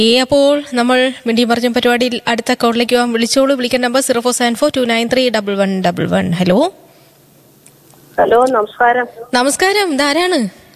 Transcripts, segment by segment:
ഈ അപ്പോൾ നമ്മൾ മിണ്ടി പറഞ്ഞ പരിപാടിയിൽ അടുത്ത കോളിലേക്ക് പോകാം വിളിച്ചോളൂ വിളിക്കാൻ number zero four seven four two nine three double one double one hello hello നമസ്കാരം നമസ്കാരം ഇതാരാണ്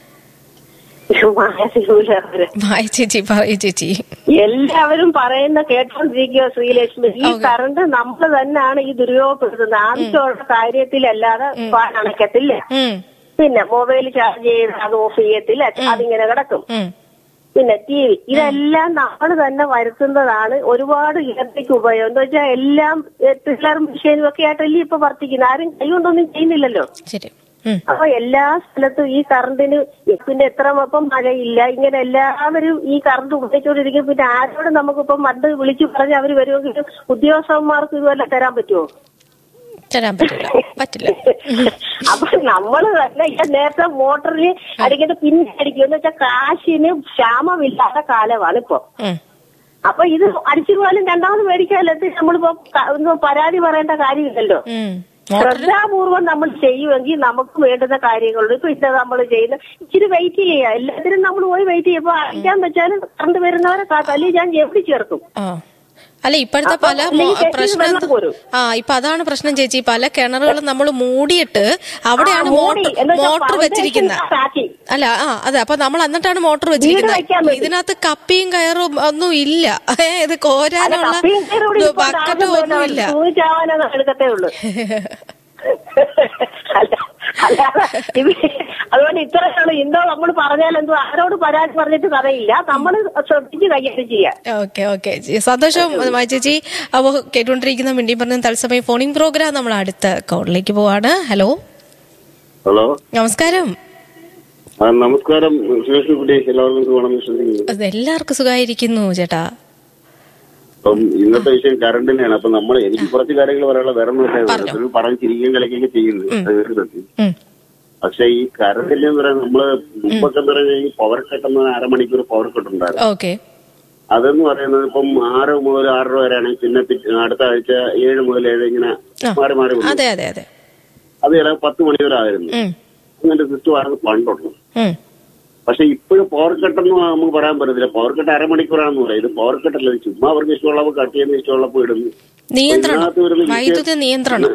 മാനസികൂലവര് മായ ചേച്ചി പറയൂ ചേച്ചി എല്ലാവരും പറയുന്ന കേട്ടോണ്ടിരിക്കുക ശ്രീലക്ഷ്മി ഈ Okay. കറണ്ട് നമ്മൾ തന്നെയാണ് ഈ ദുരുപയോഗപ്പെടുത്തുന്നത് ആവശ്യമുള്ള കാര്യത്തിലല്ലാതെ ഫാൻ അണയ്ക്കത്തില്ല ഉം, പിന്നെ മൊബൈൽ ചാർജ് ചെയ്ത് അത് ഓഫ് ചെയ്യത്തില്ല അതിങ്ങനെ കിടക്കും ഉം. പിന്നെ ടി വി ഇതെല്ലാം നമ്മൾ തന്നെ വരുത്തുന്നതാണ് ഒരുപാട് ഇലക്ട്രിക് ഉപയോഗം എന്ന് വെച്ചാൽ എല്ലാം ട്രില്ലർ മെഷീനും ഒക്കെ ആയിട്ടല്ലേ ഇപ്പൊ വർത്തിക്കുന്നത് ആരും കൈ കൊണ്ടൊന്നും ചെയ്യുന്നില്ലല്ലോ ശരി ഉം, അപ്പൊ എല്ലാ സ്ഥലത്തും ഈ കറണ്ടിന് പിന്നെ എത്ര ഇപ്പം മഴയില്ല ഇങ്ങനെ എല്ലാവരും ഈ കറണ്ട് ഉപയോഗിച്ചുകൊണ്ടിരിക്കും പിന്നെ ആരോട് നമുക്കിപ്പം പണ്ട് വിളിച്ചു പറഞ്ഞ് അവര് വരുമെങ്കിൽ ഉദ്യോഗസ്ഥന്മാർക്ക് ഇതുവല്ല തരാൻ പറ്റുമോ തരാൻ പറ്റില്ല പറ്റില്ല അപ്പൊ നമ്മള് തന്നെ ഈ നേരത്തെ മോട്ടറിൽ അടിക്കുന്നത് പിന്നെ അടിക്കും എന്ന് വെച്ചാൽ കാശിന് ക്ഷാമമില്ലാത്ത കാലമാണ് ഇപ്പൊ ഉം, അപ്പൊ ഇത് അടിച്ചു പോലും രണ്ടാമത് മേടിക്കാനത്ത് നമ്മളിപ്പോ ക- ഒന്നും പരാതി പറയേണ്ട കാര്യമില്ലല്ലോ ഉം. മോട്ടർ ശ്രദ്ധാപൂർവം നമ്മൾ ചെയ്യുമെങ്കിൽ നമുക്ക് വേണ്ടുന്ന കാര്യങ്ങളുണ്ട് ഇപ്പൊ ഇത് നമ്മൾ ചെയ്യുന്ന ഇച്ചിരി വെയിറ്റ് ചെയ്യുക എല്ലാത്തിനും നമ്മൾ പോയി വെയിറ്റ് ചെയ്യുമ്പോ അടിക്കാൻ വെച്ചാലും കറണ്ട് വരുന്നവരെ കാ- തല്ലി ഞാൻ എവിടെ ചേർക്കും ആ അല്ല ഇപ്പോഴത്തെ അപ്പൊ പല മോ- അല്ലെങ്കിൽ ചേച്ചി പ്രശ്നം വെള്ളം എന്ത്- കോരും. ആ ഇപ്പൊ അതാണ് പ്രശ്നം ചേച്ചി പല കിണറുകളും നമ്മൾ മൂടിയിട്ട് അവിടെയാണ് ആ, മൂടി. മോട്ടർ എന്ന് വെച്ചാ മോട്ടർ foundation വെച്ചിരിക്കുന്നത് കാക്കി. അല്ല ആ അതെ അപ്പൊ നമ്മൾ എന്നിട്ടാണ് മോട്ടർ വെക്കാൻ വെച്ചിരിക്കുന്നത് വേണ്ടി. ഇതിനകത്ത് കപ്പിയും കയറും ഒന്നും ഇല്ല ഏ, ഇത് അല്ല, കോരാനുള്ള കപ്പിയും കയറും ഇവിടെ ഇപ്പൊ ബക്കറ്റും ആരും ഒന്നുമില്ല വേണ്ട. തൂങ്ങിച്ചാവാനൊന്നും എടുക്കത്തേ ഉള്ളൂ അല്ല- അല്ലാതെ ഇത് അതുകൊണ്ട് ഇത്രയുള്ള എന്തോ നമ്മൾ പറഞ്ഞാൽ എന്തോ ആരോട് പരാതി പറഞ്ഞിട്ട് കഥയില്ല നമ്മൾ ശ്രദ്ധിച്ച് കൈകാര്യം ചെയ്യാം ഓക്കെ ഓക്കെ സന്തോഷം മായ ചേച്ചി അപ്പോ കേട്ടുകൊണ്ടിരിക്കുന്ന മിണ്ടി പറഞ്ഞ തത്സമയം ഫോണിംഗ് പ്രോഗ്രാം നമ്മൾ അടുത്ത കോളിലേക്ക് പോവാണ് ഹലോ ഹലോ നമസ്കാരം ആ നമസ്കാരം സുരേഷ് കുട്ടി എല്ലാവർക്കും സുഖമാണെന്ന് വിശ്വസിക്കുന്നു അത് എല്ലാവർക്കും സുഖമായിരിക്കുന്നു ചേട്ടാ അപ്പം ഇന്നത്തെ വിഷയം കറണ്ടിനെയാണ് അപ്പൊ നമ്മൾ എനിക്ക് കുറച്ച് കാര്യങ്ങൾ പറയാനുള്ള വേറെ പറഞ്ഞോ. ഒന്നും പറഞ്ഞ് ചിരിക്കുകയും കളിക്കുകയൊക്കെ ചെയ്യുന്നത് അത് വേറെ സത്യം. ഉം, പക്ഷെ ഈ കറണ്ടിൽ എന്ന് പറയുന്നത് നമ്മള് മുമ്പൊക്കെ എന്ന് പറഞ്ഞാൽ ഈ പവർ കട്ട് എന്ന് പറഞ്ഞാൽ അരമണിക്കൂർ പവർ കട്ട് ഉണ്ടായിരുന്നു ഓക്കെ അതെന്ന് പറയുന്നത് ഇപ്പം ആറ് മുതൽ ആറര വരെയാണ് പിന്നെ പി- അടുത്ത ആഴ്ച ഏഴ് മുതൽ ഏഴ് ഇങ്ങനെ ആ. മാറി മാറി വന്നു അതെ അതെ അതെ അത് ചില പത്ത് മണി വരെ ആയിരുന്നു ഉം, അങ്ങനത്തെ സിസ്റ്റം ആയിരുന്നു പണ്ടുള്ളൂ ഉം, പക്ഷെ ഇപ്പോഴും പവർ കട്ടെന്ന് നമുക്ക് പറയാൻ പറ്റത്തില്ല പവർ കട്ട് അരമണിക്കൂറാണെന്ന് പറയും ഇത് പവർ കട്ടല്ല ഇത് ചുമ്മാ അവർക്ക് ഇഷ്ടമുള്ളപ്പോൾ കട്ട് ചെയ്യുന്ന ഇഷ്ടമുള്ളപ്പോൾ ഇടുന്നു നിയന്ത്രണം ഇതിനകത്ത് വരുന്ന വിഷയം- വൈദ്യുതി നിയന്ത്രണം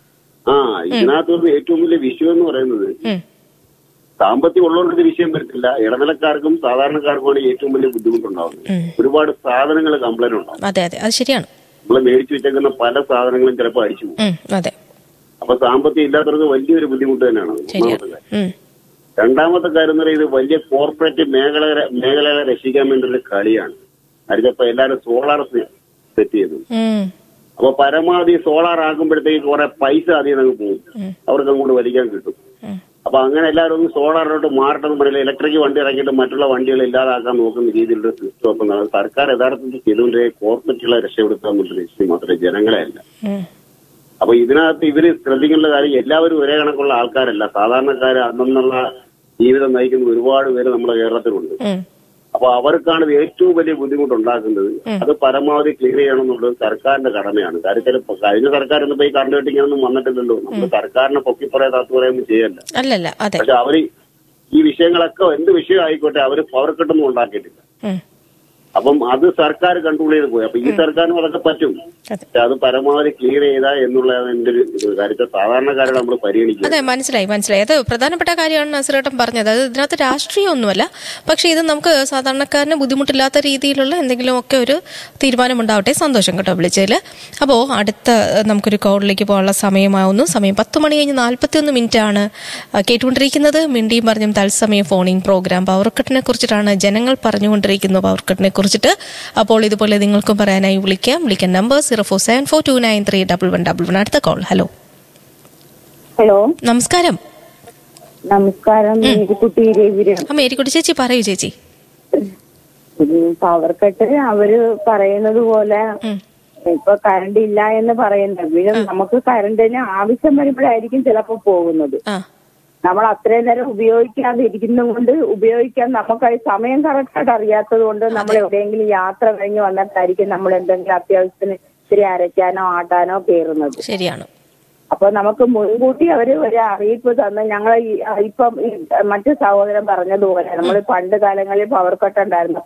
ആ ഇതിനകത്ത് വരുന്ന ഏറ്റവും വലിയ വിഷയം എന്ന് പറയുന്നത് ഉം, സാമ്പത്തികം ഉള്ളവർക്ക് ഇത് വിഷയം വരത്തില്ല ഇടനിലക്കാർക്കും സാധാരണക്കാർക്കുമാണ് ഏറ്റവും വലിയ ബുദ്ധിമുട്ടുണ്ടാവുന്നത് ഉം. ഒരുപാട് സാധനങ്ങൾ കംപ്ലൈന്റ് ഉണ്ടാവും അതെ അതെ അത് ശരിയാണ് നമ്മൾ മേടിച്ചു വെച്ചേക്കുന്ന പല സാധനങ്ങളും ചിലപ്പോൾ അടിച്ചു പോകും ഉം, അതെ അപ്പൊ സാമ്പത്തികം ഇല്ലാത്തവർക്ക് വലിയൊരു ബുദ്ധിമുട്ട് തന്നെയാണ് അത് ശരിയാണ് ഒന്നാമത്തെ കാര്യം. ഉം, രണ്ടാമത്തെ കാര്യം എന്ന് പറയുന്നത് ഇത് വലിയ കോർപ്പറേറ്റ് മേഖല മേഖലകളെ രക്ഷിക്കാൻ വേണ്ടിയുള്ള കളിയാണ് അതിപ്പോ എല്ലാവരും സോളാർ സെറ്റ് ചെയ്തു ഉം, അപ്പൊ പരമാവധി സോളാർ ആക്കുമ്പോഴത്തേക്ക് കുറെ പൈസ അധികം അങ്ങ് പോകും ഉം. അവർക്ക് അങ്ങോട്ട് വലിക്കാൻ കിട്ടും ഉം. അപ്പൊ അങ്ങനെ എല്ലാവരും ഒന്ന് സോളാറിലോട്ട് മാറണമെന്ന് പറയില്ല ഇലക്ട്രിക് വണ്ടി ഇറങ്ങിയിട്ട് മറ്റുള്ള വണ്ടികൾ ഇല്ലാതാക്കാൻ നോക്കുന്ന രീതിയിലുള്ള സിസ്റ്റം അപ്പം നട- സർക്കാർ യഥാർത്ഥത്തിൽ ചെയ്തുകൊണ്ട് കോർപ്പറേറ്റുകളെ രക്ഷപ്പെടുത്താൻ വേണ്ടി ലക്ഷ്യം മാത്രമേ ജനങ്ങളെ അല്ല ഉം, അപ്പൊ ഇതിനകത്ത് ഇവര് ശ്രദ്ധിക്കേണ്ട കാര്യം എല്ലാവരും ഒരേ കണക്കുള്ള ആൾക്കാരല്ല സാധാരണക്കാർ അന്നുള്ള ജീവിതം നയിക്കുന്ന ഒരുപാട് പേര് നമ്മുടെ കേരളത്തിലുണ്ട് ഉം, അപ്പൊ അവർക്കാണ് ഇത് ഏറ്റവും വലിയ ബുദ്ധിമുട്ടുണ്ടാക്കുന്നത് അത് പരമാവധി ക്ലിയർ ചെയ്യണം എന്നുള്ളത് സർക്കാരിന്റെ കടമയാണ് കാര്യത്തിൽ ഇപ്പൊ കഴിഞ്ഞ സർക്കാർ ഇന്നിപ്പോ ഈ കറണ്ട് കെട്ടിങ്ങനൊന്നും വന്നിട്ടില്ലല്ലോ നമ്മൾ സർക്കാരിനെ പൊക്കിപ്പറയാ തത്വറയൊന്നും ചെയ്യല്ല അല്ലല്ല അതെ പക്ഷെ അവര് ഈ വിഷയങ്ങളൊക്കെ എന്ത് വിഷയം ആയിക്കോട്ടെ അവര് പവർ കട്ടൊന്നും ഉണ്ടാക്കിയിട്ടില്ല ഉം, അപ്പം അത് സർക്കാർ കൺട്രോൾ ചെയ്ത് പോയി അപ്പൊ ഈ സർക്കാരിനും അതൊക്കെ പറ്റും അതെ പക്ഷെ അത് പരമാവധി ക്ലിയർ ചെയ്താ എന്നുള്ളതാണ് എന്റെ ഒരു ഇത് കാര്യത്തിൽ സാധാരണക്കാരെ നമ്മൾ പരിഗണിക്കുക അതെ മനസ്സിലായി മനസ്സിലായി അത് പ്രധാനപ്പെട്ട കാര്യമാണ് നസറേട്ടൻ പറഞ്ഞത് അത് ഇതിനകത്ത് രാഷ്ട്രീയമൊന്നുമല്ല പക്ഷേ ഇത് നമുക്ക് സാധാരണക്കാരന് ബുദ്ധിമുട്ടില്ലാത്ത രീതിയിലുള്ള എന്തെങ്കിലുമൊക്കെ ഒരു തീരുമാനം ഉണ്ടാവട്ടെ സന്തോഷം കേട്ടോ വിളിച്ചതിൽ അപ്പോൾ അടുത്ത ഏഹ്, നമുക്കൊരു കോളിലേക്ക് പോകാനുള്ള സമയമാവുന്നു സമയം പത്ത് മണി കഴിഞ്ഞ് നാൽപ്പത്തിയൊന്ന് മിനിറ്റ് ആണ് ആ, കേട്ടുകൊണ്ടിരിക്കുന്നത് മിണ്ടിയും പറഞ്ഞും തത്സമയം ഫോണിംഗ് പ്രോഗ്രാം പവർ കട്ടിനെ കുറിച്ചിട്ടാണ് ജനങ്ങൾ പറഞ്ഞുകൊണ്ടിരിക്കുന്നു പവർ കട്ടിനെ കുറിച്ചിട്ട് അപ്പോൾ ഇതുപോലെ നിങ്ങൾക്കും പറയാനായി വിളിക്കാം വിളിക്കാൻ number zero four seven four two nine three double one double one അടുത്ത കോൾ ഹലോ ഹലോ നമസ്കാരം നമസ്കാരം മേരിക്കുട്ടി രവിരം ആ മേരിക്കുട്ടി ചേച്ചി പറയൂ ചേച്ചി പവർ കട്ട് അവര് പറയുന്നത് പോലെ ഉം. ഇപ്പൊ കറണ്ട് ഇല്ല എന്ന് പറയുന്നത് പിന്നെ നമുക്ക് കറണ്ടിന് ആവശ്യം വരുമ്പോഴായിരിക്കും ചിലപ്പോ പോകുന്നത് ആ നമ്മൾ അത്രയും നേരം ഉപയോഗിക്കാതെ ഇരിക്കുന്നത് കൊണ്ട് ഉപയോഗിക്കാൻ നമുക്ക് സമയം കറക്റ്റായിട്ട് അറിയാത്തത് കൊണ്ട് നമ്മൾ എവിടെയെങ്കിലും യാത്ര കഴിഞ്ഞ് വന്നിട്ടായിരിക്കും നമ്മൾ എന്തെങ്കിലും അത്യാവശ്യത്തിന് ഇത്തിരി അരയ്ക്കാനോ ആട്ടാനോ കയറുന്നത് ശരിയാണ് അപ്പൊ നമുക്ക് മുൻകൂട്ടി അവര് ഒരു അറിയിപ്പ് തന്ന് ഞങ്ങൾ ഇപ്പം ഈ മറ്റു സഹോദരൻ പറഞ്ഞതുപോലെ നമ്മൾ പണ്ട് കാലങ്ങളിൽ പവർ കട്ട് ഉണ്ടായിരുന്നു അപ്പം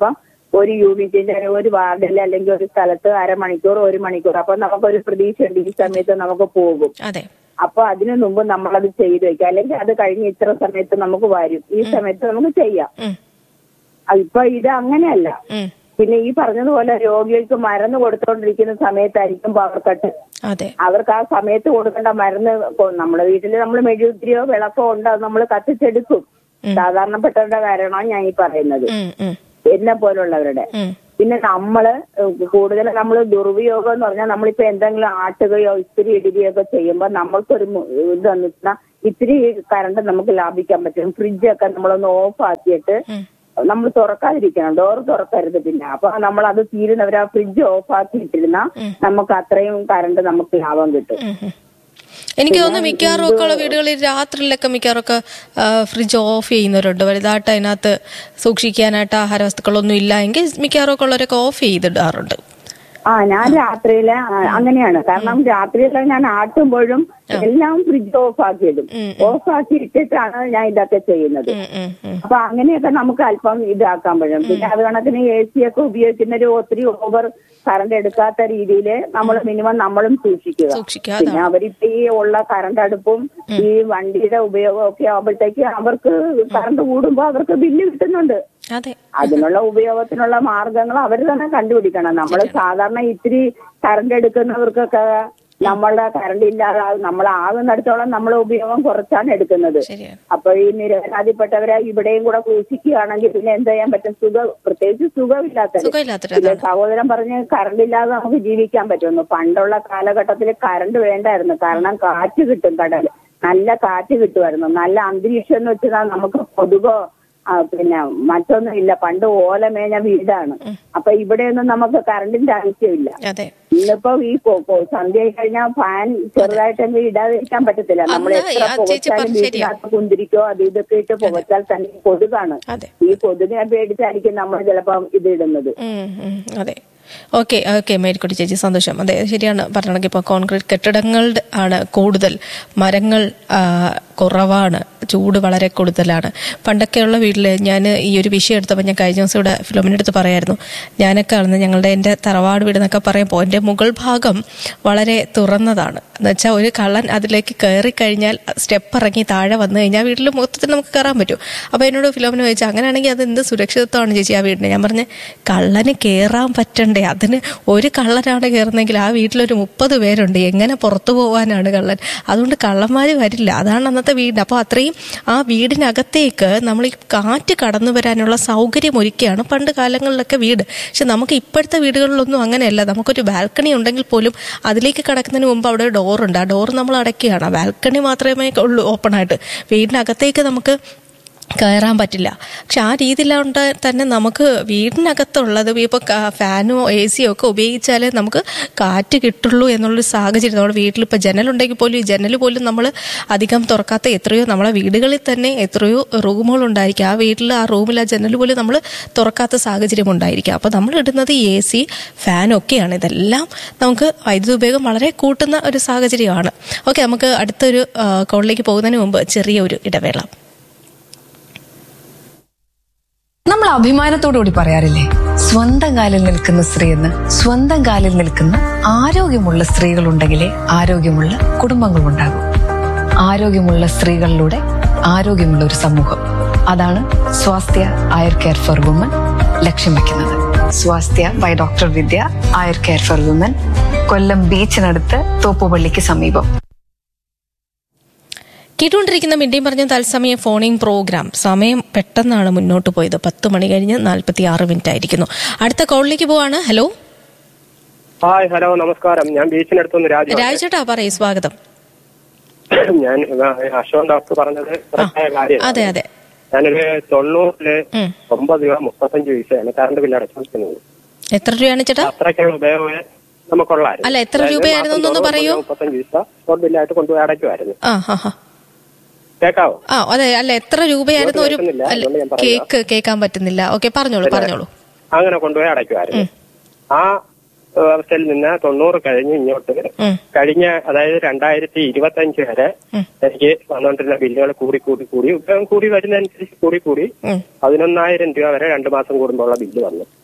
ഒരു യൂണിറ്റിന്റെ ഒരു വാർഡിൽ അല്ലെങ്കിൽ ഒരു സ്ഥലത്ത് അരമണിക്കൂർ ഒരു മണിക്കൂർ അപ്പൊ നമുക്കൊരു പ്രതീക്ഷയുണ്ട് ഈ സമയത്ത് നമുക്ക് പോകും അതെ അപ്പൊ അതിനു മുമ്പ് നമ്മളത് ചെയ്തു വെക്കാം അല്ലെങ്കിൽ അത് കഴിഞ്ഞ് ഇത്ര സമയത്ത് നമുക്ക് വരും ഈ സമയത്ത് നമുക്ക് ചെയ്യാം ഉം, അത് ഇപ്പൊ ഇത് അങ്ങനെയല്ല ഉം. പിന്നെ ഈ പറഞ്ഞതുപോലെ രോഗികൾക്ക് മരുന്ന് കൊടുത്തോണ്ടിരിക്കുന്ന സമയത്തായിരിക്കും പവർ കട്ട് അതെ അവർക്ക് ആ സമയത്ത് കൊടുക്കേണ്ട മരുന്ന് കൊ- നമ്മുടെ വീട്ടിൽ നമ്മൾ മെഴുകുതിരിയോ വിളക്കോ ഉണ്ട് അത് നമ്മൾ കത്തിച്ചെടുക്കും സാധാരണപ്പെട്ടവരുടെ കാര്യമാണ് ഞാൻ ഈ പറയുന്നത് ഉം, ഉം, എന്നെ പോലുള്ളവരുടെ ഉം. പിന്നെ നമ്മള് കൂടുതൽ നമ്മൾ ദുർവിയോഗം എന്ന് പറഞ്ഞാൽ നമ്മളിപ്പോ എന്തെങ്കിലും ആട്ടുകയോ ഇത്തിരി ഇടുകയോ ഒക്കെ ചെയ്യുമ്പോൾ നമ്മൾക്കൊരു മു- ഇത് വെച്ചാൽ ഇത്തിരി കറണ്ട് നമുക്ക് ലാഭിക്കാൻ പറ്റും ഫ്രിഡ്ജൊക്കെ നമ്മളൊന്ന് ഓഫ് ആക്കിയിട്ട് ഉം. നമ്മൾ തുറക്കാതിരിക്കണം ഡോർ തുറക്കരുത് പിന്നെ അപ്പൊ നമ്മൾ അത് തീരുന്നവർ ആ ഫ്രിഡ്ജ് ഓഫ് ആക്കിയിട്ടിരുന്ന നമുക്ക് അത്രയും കറണ്ട് നമുക്ക് ലാഭം കിട്ടും ഉം, ഉം. എനിക്ക് തോന്നുന്നു മിക്കവാറും ഒക്കെ ഉള്ള വീടുകളിൽ രാത്രിയിലൊക്കെ മിക്കവാറും ഒക്കെ ഫ്രിഡ്ജ് ഓഫ് ചെയ്യുന്നവരുണ്ട് വലുതായിട്ട് അതിനകത്ത് സൂക്ഷിക്കാനായിട്ട് ആഹാര വസ്തുക്കളൊന്നും ഇല്ല എങ്കിൽ മിക്കവാറും ഒക്കെ ഉള്ളവരൊക്കെ ഓഫ് ചെയ്തിടാറുണ്ട് ആ ഞാൻ രാത്രിയില് ആ, അങ്ങനെയാണ് കാരണം രാത്രിയില് ഞാൻ ആട്ടുമ്പോഴും എല്ലാം ഫ്രിഡ്ജ് ഓഫ് ആക്കിയിടും ഓഫ് ആക്കി ഇട്ടിട്ടാണ് ഞാൻ ഇതൊക്കെ ചെയ്യുന്നത് ഉം, ഉം, ഉം. അപ്പൊ അങ്ങനെയൊക്കെ നമുക്ക് അല്പം ഇതാക്കാൻ പറ്റും പിന്നെ അത് കണക്കിന് എ സി ഒക്കെ ഉപയോഗിക്കുന്നൊരു ഒത്തിരി ഓവർ കറണ്ട് എടുക്കാത്ത രീതിയിൽ നമ്മൾ മിനിമം നമ്മളും സൂക്ഷിക്കുക സൂക്ഷിക്കുക പിന്നെ അവരിപ്പോ ഈ ഉള്ള കറണ്ട് അടുപ്പും ഈ വണ്ടിയുടെ ഉപയോഗം ഒക്കെ ആകുമ്പോഴത്തേക്ക് അവർക്ക് കറണ്ട് കൂടുമ്പോ അവർക്ക് ബില്ല് കിട്ടുന്നുണ്ട് അതെ അതിനുള്ള ഉപയോഗത്തിനുള്ള മാർഗങ്ങൾ അവർ തന്നെ കണ്ടുപിടിക്കണം നമ്മൾ സാധാരണ ഇത്തിരി കറണ്ട് എടുക്കുന്നവർക്കൊക്കെ നമ്മളുടെ കറണ്ട് ഇല്ലാതെ നമ്മൾ ആകുന്നിടത്തോളം നമ്മൾ ഉപയോഗം കുറച്ചാണ് എടുക്കുന്നത് ശരിയാണ് അപ്പൊ ഈ നിരപരാധിപ്പെട്ടവരെ ഇവിടെയും കൂടെ സൂക്ഷിക്കുകയാണെങ്കിൽ പിന്നെ എന്ത് ചെയ്യാൻ പറ്റും സുഖം പ്രത്യേകിച്ച് സുഖമില്ലാത്തത് സുഖമില്ലാത്തൊരു പിന്നെ അതാണ് സഹോദരൻ പറഞ്ഞ് കറണ്ട് ഇല്ലാതെ നമുക്ക് ജീവിക്കാൻ പറ്റുമെന്ന് പണ്ടുള്ള കാലഘട്ടത്തിൽ കറണ്ട് വേണ്ടായിരുന്നു കാരണം കാറ്റ് കിട്ടും കടൽ നല്ല കാറ്റ് കിട്ടുമായിരുന്നു നല്ല അന്തരീക്ഷം എന്ന് വെച്ചാൽ നമുക്ക് കൊതുകോ ആ, പിന്നെ മറ്റൊന്നും ഇല്ല പണ്ട് ഓല മേഞ്ഞ വീടാണ് അപ്പൊ ഇവിടെയൊന്നും നമുക്ക് കറണ്ടിന്റെ ആവശ്യമില്ല അതെ ഇന്നിപ്പോ ഈ കൊ- കൊ- സന്ധ്യ ആയി കഴിഞ്ഞാൽ ഫാൻ ചെറുതായിട്ടൊന്നും ഇടാതിരിക്കാൻ പറ്റത്തില്ല നമ്മൾ അന്ന് എത്ര ആ ചേച്ചി പുകച്ചാലും പറഞ്ഞത് ശരിയാ. വീട്ടിനകത്ത് കുന്തിരിക്കോ അത് ഇതൊക്കെ ഇട്ട് പുകച്ചാൽ തന്നെ കൊതുകാണ് അതെ ഈ കൊതുകിനെ പേടിച്ചായിരിക്കും നമ്മൾ ചിലപ്പം ഇത് ഇടുന്നത് ഉം, ഉം, അതെ ഓക്കെ ഓക്കെ മേരിക്കുട്ടി ചേച്ചി സന്തോഷം അതെ ശരിയാണ് പറഞ്ഞത് ഇപ്പോൾ കോൺക്രീറ്റ് കെട്ടിടങ്ങളുടെ ആണ് കൂടുതൽ മരങ്ങൾ ആ, കുറവാണ് ചൂട് വളരെ കൂടുതലാണ് പണ്ടൊക്കെയുള്ള വീട്ടിൽ ഞാൻ ഈ ഒരു വിഷയം എടുത്തപ്പോൾ ഞാൻ കഴിഞ്ഞ ദിവസം ഇവിടെ ഫിലോമിൻ്റെ അടുത്ത് പറയായിരുന്നു ഞാനൊക്കെ ആണെന്ന് ഞങ്ങളുടെ എൻ്റെ തറവാട് വീട് എന്നൊക്കെ പറയുമ്പോൾ എൻ്റെ മുകൾ ഭാഗം വളരെ തുറന്നതാണ് എന്ന് വെച്ചാൽ ഒരു കള്ളൻ അതിലേക്ക് കയറി കഴിഞ്ഞാൽ സ്റ്റെപ്പ് ഇറങ്ങി താഴെ വന്നു കഴിഞ്ഞാൽ വീട്ടിൽ മൊത്തത്തിൽ നമുക്ക് കയറാൻ പറ്റും അപ്പോൾ എന്നോട് ഫിലോമിന് ചോദിച്ചാൽ അങ്ങനെയാണെങ്കിൽ അത് എന്ത് സുരക്ഷിതത്വമാണ് ചേച്ചി ആ വീടിന് ഞാൻ പറഞ്ഞ് കള്ളന് കയറാൻ പറ്റണ്ടേ അതിന് ഒരു കള്ളനാണ് കയറുന്നെങ്കിൽ ആ വീട്ടിലൊരു മുപ്പത് പേരുണ്ട് എങ്ങനെ പുറത്തു പോകാനാണ് കള്ളൻ അതുകൊണ്ട് കള്ളന്മാർ വരില്ല അതാണ് അന്നത്തെ വീട് അപ്പോൾ അത്രയും ആ വീടിനകത്തേക്ക് നമ്മൾ ഈ കാറ്റ് കടന്നു വരാനുള്ള സൗകര്യം ഒരുക്കിയാണ് പണ്ട് കാലങ്ങളിലൊക്കെ വീട് പക്ഷെ നമുക്ക് ഇപ്പോഴത്തെ വീടുകളിലൊന്നും അങ്ങനെയല്ല നമുക്കൊരു ബാൽക്കണി ഉണ്ടെങ്കിൽ പോലും അതിലേക്ക് കടക്കുന്നതിന് മുമ്പ് അവിടെ ഒരു ഡോറുണ്ട് ആ ഡോർ നമ്മൾ അടയ്ക്കുകയാണ് ആ ബാൽക്കണി മാത്രമേ ഉള്ളൂ ഓപ്പൺ ആയിട്ട് വീടിനകത്തേക്ക് നമുക്ക് കയറാൻ പറ്റില്ല പക്ഷെ ആ രീതിയിലാണ്ട് തന്നെ നമുക്ക് വീടിനകത്തുള്ളത് ഇപ്പോൾ ഫാനോ എ സിയോ ഒക്കെ ഉപയോഗിച്ചാലേ നമുക്ക് കാറ്റ് കിട്ടുള്ളൂ എന്നുള്ളൊരു സാഹചര്യം നമ്മുടെ വീട്ടിലിപ്പോൾ ജനലുണ്ടെങ്കിൽ പോലും ഈ ജനൽ പോലും നമ്മൾ അധികം തുറക്കാത്ത എത്രയോ നമ്മളെ വീടുകളിൽ തന്നെ എത്രയോ റൂമുകളുണ്ടായിരിക്കും ആ വീട്ടിൽ ആ റൂമിൽ ആ ജനൽ പോലും നമ്മൾ തുറക്കാത്ത സാഹചര്യം ഉണ്ടായിരിക്കും അപ്പോൾ നമ്മൾ ഇടുന്നത് എ സി ഫാനൊക്കെയാണ് ഇതെല്ലാം നമുക്ക് വൈദ്യുതി ഉപയോഗം വളരെ കൂട്ടുന്ന ഒരു സാഹചര്യമാണ് ഓക്കെ നമുക്ക് അടുത്തൊരു ആ, കോളിലേക്ക് പോകുന്നതിന് മുമ്പ് ചെറിയ ഒരു ഇടവേള നമ്മൾ അഭിമാനത്തോടുകൂടി പറയാറില്ലേ സ്വന്തം കാലിൽ നിൽക്കുന്ന സ്ത്രീ എന്ന് സ്വന്തം കാലിൽ നിൽക്കുന്ന ആരോഗ്യമുള്ള സ്ത്രീകൾ ഉണ്ടെങ്കിലേ ആരോഗ്യമുള്ള കുടുംബങ്ങൾ ഉണ്ടാകും ആരോഗ്യമുള്ള സ്ത്രീകളിലൂടെ ആരോഗ്യമുള്ള ഒരു സമൂഹം അതാണ് Swasthya Ayur care for woman ലക്ഷ്യം വെക്കുന്നത് Swasthya by doctor Vidya Ayur care for woman Kollam ബീച്ചിനടുത്ത് തോപ്പുപള്ളിക്ക് സമീപം കേട്ടുകൊണ്ടിരിക്കുന്ന മിണ്ടിയും പറഞ്ഞ തത്സമയം ഫോണിംഗ് പ്രോഗ്രാം സമയം പെട്ടെന്നാണ് മുന്നോട്ട് പോയത് പത്ത് മണി കഴിഞ്ഞ് നാൽപ്പത്തി ആറ് മിനിറ്റ് ആയിരിക്കുന്നു അടുത്ത കോളിലേക്ക് പോവാണ് ഹലോ ഹായ് ഹലോ നമസ്കാരം ഞാൻ ബീച്ചിനടുത്തുനിന്ന് രാജു രാജേട്ടാ പറയൂ സ്വാഗതം ഞാൻ അശോക് ഡോക്ടർ പറഞ്ഞത് കറക്റ്റായ കാര്യം അതെ അതെ ഞാനൊരു തൊണ്ണൂറില് ഉം. ഒമ്പത് രൂപ മുപ്പത്തഞ്ച് പൈസയാണ് കറണ്ട് ബില്ല് അടച്ചിരിക്കുന്നത് എത്ര രൂപയാണ് ചേട്ടാ അത്രയ്ക്കുള്ള ഉപയോഗമേ നമുക്കുള്ളായിരുന്നു അല്ല, എത്ര അതായത് രൂപയായിരുന്നു മാസം എന്നൊന്ന് തോറും പറയൂ? മുപ്പത്തഞ്ച് പൈസ ഷോർട്ട് ബില്ലായിട്ട് കൊണ്ടുപോയി അടയ്ക്കുമായിരുന്നു ആ ഹാ ഹാ കേക്കാവോ ആ അതെ അല്ല എത്ര രൂപയായിരുന്നു ഒരു കേൾക്കുന്നില്ല, അല്ല, അതുകൊണ്ട് ഞാൻ പറയാം. കേക്ക് കേൾക്കാൻ പറ്റുന്നില്ല ഓക്കെ പറഞ്ഞോളൂ പറഞ്ഞോളൂ അങ്ങനെ കൊണ്ടുപോയി അടയ്ക്കുമായിരുന്നു ആ ഏഹ്, അവസ്ഥയിൽ നിന്ന് തൊണ്ണൂറ് കഴിഞ്ഞ് ഇങ്ങോട്ട് ഉം. കഴിഞ്ഞ അതായത് രണ്ടായിരത്തി ഇരുപത്തഞ്ച് വരെ ഉം. എനിക്ക് വന്നുകൊണ്ടിരുന്ന ബില്ലുകൾ കൂടി കൂടി കൂടി ഉപയോഗം കൂടി വരുന്നതനുസരിച്ച് കൂടി കൂടി ഉം. പതിനൊന്നായിരം രൂപ വരെ രണ്ടു മാസം കൂടുമ്പോഴുള്ള ബില്ല് വന്നു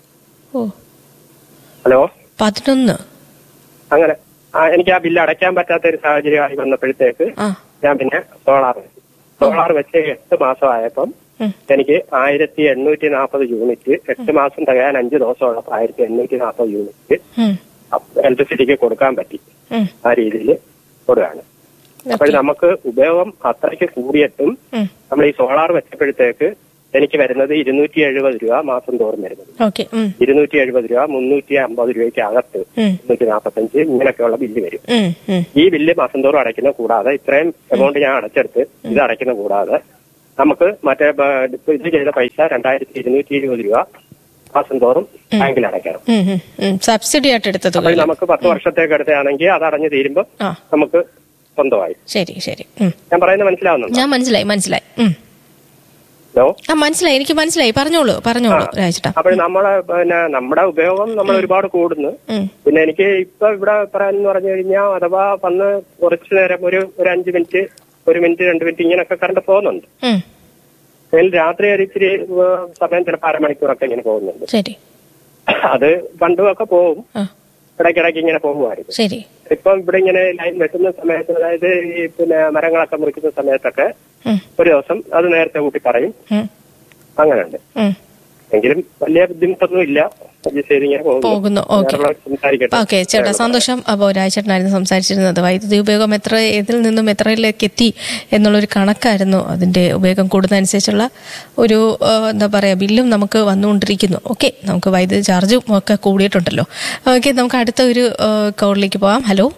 ഓ ഹലോ പതിനൊന്ന് അങ്ങനെ ആ, എനിക്ക് ആ ബില്ല് അടയ്ക്കാൻ പറ്റാത്ത ഒരു സാഹചര്യമായി വന്നപ്പോഴത്തേക്ക് ആ ഞാൻ പിന്നെ സോളാർ വെച്ചു സോളാർ വെച്ച് എട്ട് മാസമായപ്പം ഉം. എനിക്ക് ആയിരത്തി എണ്ണൂറ്റി നാൽപ്പത് യൂണിറ്റ് എട്ട് മാസം തികയാൻ അഞ്ച് ദിവസമുള്ളപ്പോൾ ആയിരത്തി എണ്ണൂറ്റി നാൽപ്പത് യൂണിറ്റ് ഉം, ഇലക്ട്രിസിറ്റിക്ക് കൊടുക്കാൻ പറ്റി ഉം, ആ രീതിയിൽ കൊടുക്കുകയാണ് അപ്പോൾ നമുക്ക് ഉപയോഗം അത്രയ്ക്ക് കൂടിയിട്ടും ഉം. നമ്മൾ ഈ സോളാർ വെച്ചപ്പോഴത്തേക്ക് എനിക്ക് വരുന്നത് ഇരുന്നൂറ്റി എഴുപത് രൂപ മാസം തോറും വരുന്നത് ഓക്കെ ഉം, ഇരുന്നൂറ്റി എഴുപത് രൂപ മുന്നൂറ്റി അമ്പത് രൂപയ്ക്ക് അകത്ത് ഉം, മുന്നൂറ്റി നാൽപ്പത്തഞ്ച് ഇങ്ങനെയൊക്കെയുള്ള ബില്ല് വരും ഉം, ഉം. ഈ ബില്ല് മാസം തോറും അടയ്ക്കുന്ന കൂടാതെ ഇത്രയും എമൗണ്ട് ഞാൻ അടച്ചെടുത്ത് ഇത് അടയ്ക്കുന്ന കൂടാതെ നമുക്ക് മറ്റേ ബ- ഇത് ചെയ്ത പൈസ രണ്ടായിരത്തി ഇരുന്നൂറ്റി ഇരുപത് രൂപ മാസം തോറും ബാങ്കിൽ അടയ്ക്കണം ഉം, ഉം, ഉം. സബ്സിഡി ആയിട്ട് എടുത്ത അപ്പോൾ തുക നമുക്ക് പത്ത് വർഷത്തേക്ക് എടുത്തതാണെങ്കിൽ അത് അടഞ്ഞു തീരുമ്പോൾ ആ നമുക്ക് സ്വന്തമായി ശരി ശരി ഉം. ഞാൻ പറയുന്നത് മനസ്സിലാവുന്നുണ്ടോ ഞാൻ മനസ്സിലായി മനസ്സിലായി ഉം. ഹലോ ആ മനസ്സിലായി എനിക്ക് മനസ്സിലായി പറഞ്ഞോളൂ പറഞ്ഞോളൂ രാജേട്ടാ അപ്പോൾ നമ്മളെ പിന്നെ നമ്മുടെ ഉപയോഗം നമ്മൾ ഒരുപാട് കൂടുന്നു ഉം, പിന്നെ എനിക്ക് ഇപ്പൊ ഇവിടെ പറയാൻ പറഞ്ഞു കഴിഞ്ഞാൽ അഥവാ വന്ന് കുറച്ചു നേരം ഒരു ഒരു അഞ്ച് മിനിറ്റ് ഒരു മിനിറ്റ് രണ്ട് മിനിറ്റ് ഇങ്ങനെയൊക്കെ കറണ്ട് പോകുന്നുണ്ട് ഉം. അതിൽ രാത്രി ഒരു ഇച്ചിരി ഏഹ്, സമയം ചിലപ്പോൾ അരമണിക്കൂറൊക്കെ ഇങ്ങനെ പോകുന്നുണ്ട് ശരി അത് പണ്ടുമൊക്കെ പോകും ആ ഇടയ്ക്കിടയ്ക്ക് ഇങ്ങനെ പോകുമായിരുന്നു ശരി ഇപ്പം ഇവിടെ ഇങ്ങനെ ലൈൻ വെട്ടുന്ന സമയത്ത് അതായത് ഈ പിന്നെ മരങ്ങളൊക്കെ മുറിക്കുന്ന സമയത്തൊക്കെ ഉം, ഒരു ദിവസം അത് നേരത്തെ കൂട്ടി പറയും ഉം, അങ്ങനെയുണ്ട് ഉം. എങ്കിലും വലിയ ബുദ്ധിമുട്ടൊന്നും ഇല്ല അഡ്ജസ്റ്റ് ചെയ്ത് ഇങ്ങനെ പോകുന്നു, ഓക്കേ. വേറെയുള്ളവർ സംസാരിക്കട്ടെ ഓക്കെ ചേട്ടാ സന്തോഷം അപ്പോൾ രാജേട്ടനായിരുന്നു സംസാരിച്ചിരുന്നത് വൈദ്യുതി ഉപയോഗം എത്ര ഏതിൽ നിന്നും എത്രയിലേക്ക് എത്തി എന്നുള്ളൊരു കണക്കായിരുന്നു അതിന്റെ ഉപയോഗം കൂടുന്നതനുസരിച്ചുള്ള ഒരു ആ, എന്താ പറയുക ബില്ലും നമുക്ക് വന്നുകൊണ്ടിരിക്കുന്നു ഓക്കെ നമുക്ക് വൈദ്യുതി ചാർജും ഒക്കെ കൂടിയിട്ടുണ്ടല്ലോ ഓക്കെ നമുക്ക് അടുത്ത ഒരു ആ, കോളിലേക്ക് പോകാം ഹലോ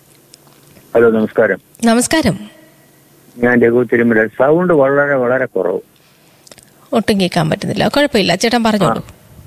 ഹലോ നമസ്കാരം നമസ്കാരം ഞാൻ രഘു തിരുമല സൗണ്ട് വളരെ വളരെ കുറവ് ഒട്ടും കേൾക്കാൻ പറ്റുന്നില്ല കുഴപ്പമില്ല ചേട്ടൻ പറഞ്ഞോളൂ